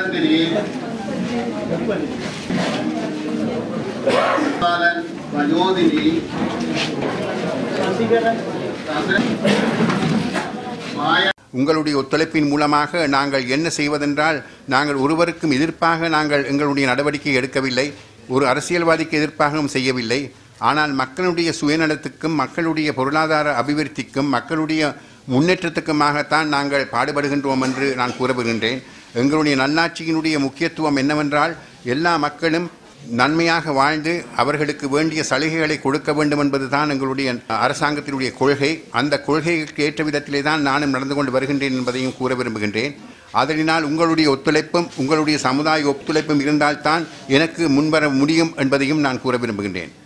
நந்தினி பாலன் வயோதினி மாயா உங்களுடைய ஒத்துழைப்பின் மூலமாக நாங்கள் என்ன செய்வதென்றால் நாங்கள் ஒருவருக்கும் எதிர்ப்பாக நாங்கள் எங்களுடைய நடவடிக்கை எடுக்கவில்லை ஒரு அரசியல்வாதிக்கு எதிர்ப்பாகவும் செய்யவில்லை ஆனால் மக்களுடைய சுயநலத்துக்கும் மக்களுடைய பொருளாதார அபிவிருத்திக்கும் மக்களுடைய முன்னேற்றத்துக்குமாகத்தான் நாங்கள் பாடுபடுகின்றோம் என்று நான் கூறப்படுகின்றேன் எங்களுடைய நல்லாட்சியினுடைய முக்கியத்துவம் என்னவென்றால் எல்லா மக்களும் நன்மையாக வாழ்ந்து அவர்களுக்கு வேண்டிய சலுகைகளை கொடுக்க வேண்டும் என்பதுதான் எங்களுடைய அரசாங்கத்தினுடைய கொள்கை அந்த கொள்கைக்கு ஏற்ற விதத்திலே தான் நானும் நடந்து கொண்டு வருகின்றேன் என்பதையும் கூற விரும்புகின்றேன் அதனால் உங்களுடைய ஒத்துழைப்பும் உங்களுடைய சமுதாய ஒத்துழைப்பும் இருந்தால்தான் எனக்கு முன்வர முடியும் என்பதையும் நான் கூற விரும்புகின்றேன்